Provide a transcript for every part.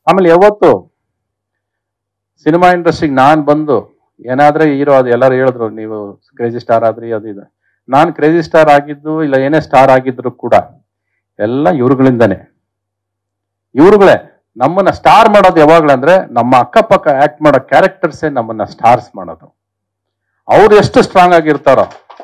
ಆಮೇಲೆ ಯಾವತ್ತು ಸಿನಿಮಾ ಇಂಡಸ್ಟ್ರಿಗೆ ನಾನು ಬಂದು ಏನಾದ್ರೆ ಹೀರೋ ಅದು ಎಲ್ಲರೂ ಹೇಳಿದ್ರು ನೀವು ಕ್ರೇಜಿ ಸ್ಟಾರ್ ಆದ್ರಿ ಅದು ಇದು ನಾನು ಕ್ರೇಜಿ ಸ್ಟಾರ್ ಆಗಿದ್ದು ಇಲ್ಲ ಏನೇ ಸ್ಟಾರ್ ಆಗಿದ್ರು ಕೂಡ ಎಲ್ಲ ಇವ್ರುಗಳಿಂದಾನೆ ಇವ್ರುಗಳೇ ನಮ್ಮನ್ನ ಸ್ಟಾರ್ ಮಾಡೋದು ಯಾವಾಗ್ಲಂದ್ರೆ ನಮ್ಮ ಅಕ್ಕಪಕ್ಕ ಆಕ್ಟ್ ಮಾಡೋ ಕ್ಯಾರೆಕ್ಟರ್ಸೇ ನಮ್ಮನ್ನ ಸ್ಟಾರ್ಸ್ ಮಾಡೋದು ಅವ್ರು ಎಷ್ಟು ಸ್ಟ್ರಾಂಗ್ ಆಗಿರ್ತಾರೋ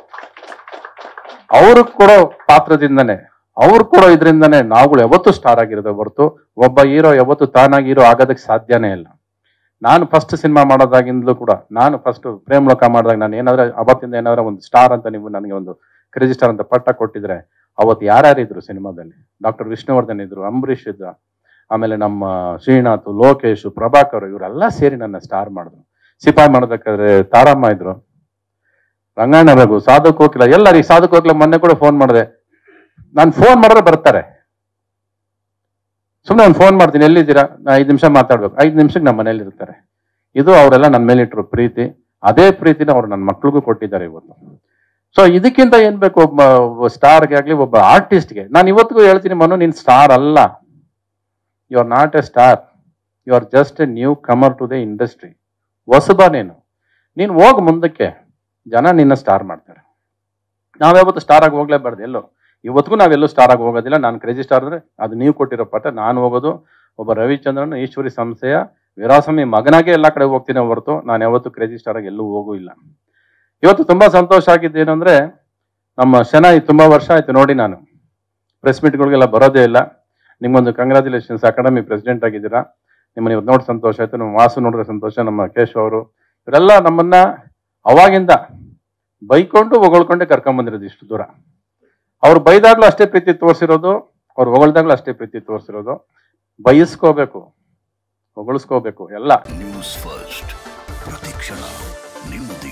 ಅವ್ರು ಕೊಡೋ ಪಾತ್ರದಿಂದನೇ ಅವ್ರು ಕೊಡೋ ಇದರಿಂದನೇ ನಾವುಗಳು ಯಾವತ್ತೂ ಸ್ಟಾರ್ ಆಗಿರೋದೇ ಹೊರತು ಒಬ್ಬ ಹೀರೋ ಯಾವತ್ತೂ ತಾನಾಗಿ ಹೀರೋ ಆಗೋದಕ್ಕೆ ಸಾಧ್ಯನೇ ಇಲ್ಲ ನಾನು ಫಸ್ಟ್ ಸಿನಿಮಾ ಮಾಡೋದಾಗಿಂದಲೂ ಕೂಡ ನಾನು ಫಸ್ಟ್ ಪ್ರೇಮ್ ಲೋಕ ಮಾಡಿದಾಗ ನಾನು ಏನಾದ್ರೆ ಅವತ್ತಿಂದ ಏನಾದ್ರೆ ಒಂದು ಸ್ಟಾರ್ ಅಂತ ನೀವು ನನಗೆ ಒಂದು ಕ್ರೇಜಿ ಸ್ಟಾರ್ ಅಂತ ಪಟ್ಟ ಕೊಟ್ಟಿದ್ರೆ ಅವತ್ತು ಯಾರ್ಯಾರು ಇದ್ರು ಸಿನಿಮಾದಲ್ಲಿ ಡಾಕ್ಟರ್ ವಿಷ್ಣುವರ್ಧನ್ ಇದ್ರು ಅಂಬರೀಷ್ ಇದ್ದ ಆಮೇಲೆ ನಮ್ಮ ಶ್ರೀನಾಥ್ ಲೋಕೇಶ್ ಪ್ರಭಾಕರ್ ಇವರೆಲ್ಲ ಸೇರಿ ನನ್ನ ಸ್ಟಾರ್ ಮಾಡಿದ್ರು ಸಿಪಾಯಿ ಮಾಡೋದಕ್ಕಾದ್ರೆ ತಾರಮ್ಮ ಇದ್ರು ರಂಗಾಯಣ ರಘು ಸಾಧು ಕೋಕಿಲ ಎಲ್ಲರೂ ಈ ಸಾಧು ಕೋಕಿಲ ಮೊನ್ನೆ ಕೂಡ ಫೋನ್ ಮಾಡಿದೆ ನಾನು ಫೋನ್ ಮಾಡಿದ್ರೆ ಬರ್ತಾರೆ ಸುಮ್ಮನೆ ಒಂದು ಫೋನ್ ಮಾಡ್ತೀನಿ ಎಲ್ಲಿದ್ದೀರಾ ನಾ ಐದು ನಿಮಿಷ ಮಾತಾಡ್ಬೇಕು ಐದು ನಿಮಿಷಕ್ಕೆ ನಮ್ಮ ಮನೇಲಿ ಇರ್ತಾರೆ ಇದು ಅವರೆಲ್ಲ ನನ್ನ ಮೇಲೆ ಇಟ್ಟರು ಪ್ರೀತಿ ಅದೇ ಪ್ರೀತಿನ ಅವ್ರು ನನ್ನ ಮಕ್ಳಿಗೂ ಕೊಟ್ಟಿದ್ದಾರೆ ಇವತ್ತು ಸೊ ಇದಕ್ಕಿಂತ ಏನ್ ಬೇಕು ಒಬ್ಬ ಸ್ಟಾರ್ಗೆ ಆಗ್ಲಿ ಒಬ್ಬ ಆರ್ಟಿಸ್ಟ್ಗೆ ನಾನು ಇವತ್ತಿಗೂ ಹೇಳ್ತೀನಿ ಮನು ನೀನ್ ಸ್ಟಾರ್ ಅಲ್ಲ you are not a star you are just a newcomer to the industry ಹೊಸಬ ನೀನು ನೀನು ಹೋಗ್ ಮುಂದಕ್ಕೆ ಜನ ನಿನ್ನ ಸ್ಟಾರ್ ಮಾಡ್ತಾರೆ ನಾವ್ಯಾವತ್ತು ಸ್ಟಾರ್ ಆಗಿ ಹೋಗ್ಲೇಬಾರ್ದು ಎಲ್ಲೋ ಇವತ್ತಿಗೂ ನಾವೆಲ್ಲೂ ಸ್ಟಾರ್ ಆಗಿ ಹೋಗೋದಿಲ್ಲ ನಾನು ಕ್ರೇಜಿ ಸ್ಟಾರ್ ಅಂದ್ರೆ ಅದು ನೀವು ಕೊಟ್ಟಿರೋ ಪಟ್ಟ ನಾನು ಹೋಗೋದು ಒಬ್ಬ ರವಿಚಂದ್ರನ್ ಈಶ್ವರಿ ಸಂಸ್ಥೆಯ ವಿರಾಸಮಿ ಮಗನಾಗೆ ಎಲ್ಲ ಕಡೆ ಹೋಗ್ತೀನಿ ಹೊರತು ನಾನು ಯಾವತ್ತೂ ಕ್ರೇಜಿ ಸ್ಟಾರ್ ಆಗಿ ಎಲ್ಲೂ ಹೋಗೂ ಇಲ್ಲ ಇವತ್ತು ತುಂಬಾ ಸಂತೋಷ ಆಗಿದ್ದೇನು ಅಂದ್ರೆ ನಮ್ಮ ಶನಾಯಿ ತುಂಬಾ ವರ್ಷ ಆಯ್ತು ನೋಡಿ ನಾನು ಪ್ರೆಸ್ ಮೀಟ್ಗಳಿಗೆಲ್ಲ ಬರೋದೇ ಇಲ್ಲ ನಿಮ್ಗೊಂದು ಕಂಗ್ರಾಚುಲೇಷನ್ಸ್ ಅಕಾಡೆಮಿ ಪ್ರೆಸಿಡೆಂಟ್ ಆಗಿದ್ದೀರಾ ನಿಮ್ಮನ್ನ ಇವತ್ತು ನೋಡಿ ಸಂತೋಷ ಆಯ್ತು ನಮ್ಮ ವಾಸು ನೋಡಿದ್ರೆ ಸಂತೋಷ ನಮ್ಮ ಕೇಶವ್ ಅವರು ಇವರೆಲ್ಲ ನಮ್ಮನ್ನ ಅವಾಗಿಂದ ಬೈಕೊಂಡು ಹೊಗಳ್ಕೊಂಡೆ ಕರ್ಕೊಂಡ್ ಬಂದಿರೋದು ಇಷ್ಟು ದೂರ ಅವ್ರು ಬೈದಾಗ್ಲೂ ಅಷ್ಟೇ ಪ್ರೀತಿ ತೋರಿಸಿರೋದು ಅವ್ರು ಹೊಗಳ್ದಾಗ್ಲೂ ಅಷ್ಟೇ ಪ್ರೀತಿ ತೋರಿಸಿರೋದು ಬಯಸ್ಕೋಬೇಕು ಹೊಗಳಿಸ್ಕೋಬೇಕು ಎಲ್ಲ ನ್ಯೂಸ್ ಫಸ್ಟ್ ಪ್ರತಿಕ್ಷಣ ನಿಮ್ಮೊಂದಿಗೆ